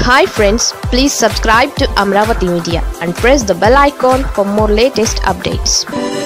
hi friends please subscribe to Amaravati media and press the bell icon for more latest updates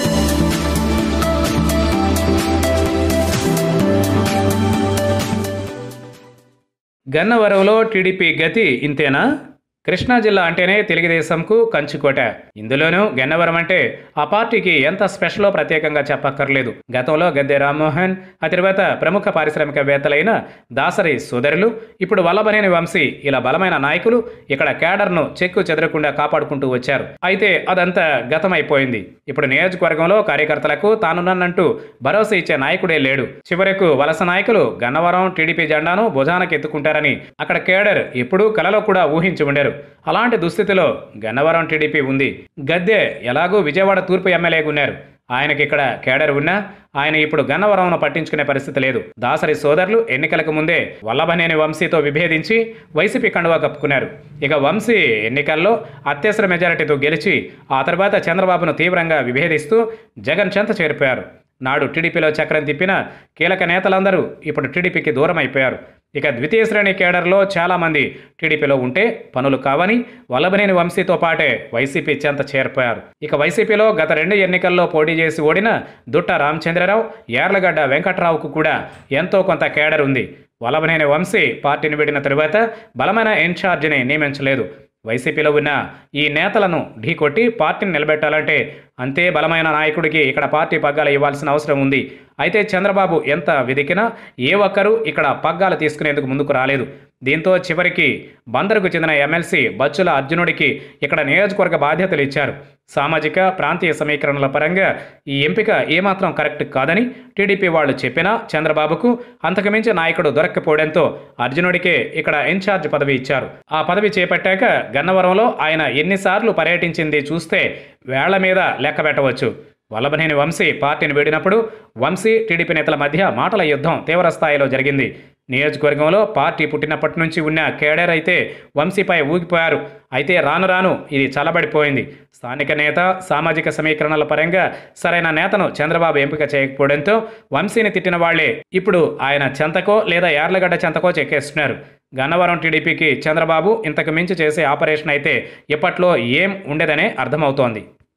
గన్నవరంలో TDP గతి ఇంతేనా కృష్ణా జిల్లా అంటేనే తెలుగుదేశంకు కంచుకోట ఇందులోనూ గన్నవరం అంటే ఆ పార్టీకి ఎంత స్పెషలో ప్రత్యేకంగా చెప్పక్కర్లేదు గతంలో గద్దె రామ్మోహన్ ఆ తర్వాత ప్రముఖ పారిశ్రామికవేత్తలైన దాసరి సోదరులు ఇప్పుడు వల్లభనేని వంశీ ఇలా బలమైన నాయకులు ఇక్కడ కేడర్ను చెక్కు చెదరకుండా కాపాడుకుంటూ వచ్చారు అయితే అదంతా గతమైపోయింది ఇప్పుడు నియోజకవర్గంలో కార్యకర్తలకు తానున్నానంటూ భరోసా ఇచ్చే నాయకుడే లేడు చివరకు వలస నాయకులు గన్నవరం టీడీపీ జెండాను భుజానకి ఎత్తుకుంటారని అక్కడ కేడర్ ఎప్పుడూ కలలో కూడా ఊహించి ఉండరు అలాంటి దుస్థితిలో గన్నవరం టీడీపీ ఉంది గద్దె ఎలాగూ విజయవాడ తూర్పు ఎమ్మెల్యేగా ఉన్నారు ఆయనకి ఇక్కడ కేడర్ ఉన్నా ఆయన ఇప్పుడు గన్నవరంను పట్టించుకునే పరిస్థితి లేదు దాసరి సోదరులు ఎన్నికలకు ముందే వల్లభనేని వంశీతో విభేదించి వైసీపీ కండువా కప్పుకున్నారు ఇక వంశీ ఎన్నికల్లో అత్యవసర మెజారిటీతో గెలిచి ఆ తర్వాత చంద్రబాబును తీవ్రంగా విభేదిస్తూ జగన్ చెంత చేరిపోయారు నాడు టీడీపీలో చక్రం తిప్పిన కీలక నేతలందరూ ఇప్పుడు టీడీపీకి దూరం అయిపోయారు ఇక ద్వితీయ శ్రేణి కేడర్లో చాలామంది టీడీపీలో ఉంటే పనులు కావని వల్లభనేని వంశీతో పాటే వైసీపీ చెంత చేరిపోయారు ఇక వైసీపీలో గత రెండు ఎన్నికల్లో పోటీ చేసి ఓడిన దుట్ట రామచంద్రరావు యార్లగడ్డ వెంకట్రావుకు కూడా ఎంతో కొంత కేడర్ ఉంది వల్లభనేని వంశీ పార్టీని విడిన తరువాత బలమైన ఇన్ఛార్జిని నియమించలేదు వైసీపీలో ఉన్న ఈ నేతలను ఢీకొట్టి పార్టీని నిలబెట్టాలంటే అంతే బలమైన నాయకుడికి ఇక్కడ పార్టీ పగ్గాలు ఇవ్వాల్సిన అవసరం ఉంది అయితే చంద్రబాబు ఎంత వెదికినా ఏ ఒక్కరూ ఇక్కడ పగ్గాలు తీసుకునేందుకు ముందుకు రాలేదు దీంతో చివరికి బందరుకు చెందిన ఎమ్మెల్సీ బచ్చుల అర్జునుడికి ఇక్కడ నియోజకవర్గ బాధ్యతలు ఇచ్చారు సామాజిక ప్రాంతీయ సమీకరణల పరంగా ఈ ఎంపిక ఏమాత్రం కరెక్ట్ కాదని టీడీపీ వాళ్ళు చెప్పినా చంద్రబాబుకు అంతకుమించి నాయకుడు దొరక్కపోవడంతో అర్జునుడికే ఇక్కడ ఇన్ఛార్జ్ పదవి ఇచ్చారు ఆ పదవి చేపట్టాక గన్నవరంలో ఆయన ఎన్నిసార్లు పర్యటించింది చూస్తే వేళ్ల మీద లెక్క పెట్టవచ్చు వల్లభనేని వంశీ పార్టీని వీడినప్పుడు వంశీ టీడీపీ నేతల మధ్య మాటల యుద్ధం తీవ్ర స్థాయిలో జరిగింది నియోజకవర్గంలో పార్టీ పుట్టినప్పటి నుంచి ఉన్న కేడర్ అయితే వంశీపై ఊగిపోయారు అయితే రాను రాను ఇది చల్లబడిపోయింది స్థానిక నేత సామాజిక సమీకరణల పరంగా సరైన నేతను చంద్రబాబు ఎంపిక చేయకపోవడంతో వంశీని తిట్టిన వాళ్లే ఇప్పుడు ఆయన చెంతకో లేదా యార్లగడ్డ చెంతకో చెక్కేస్తున్నారు గన్నవరం టీడీపీకి చంద్రబాబు ఇంతకు మించి చేసే ఆపరేషన్ అయితే ఇప్పట్లో ఏం ఉండేదనే అర్థమవుతోంది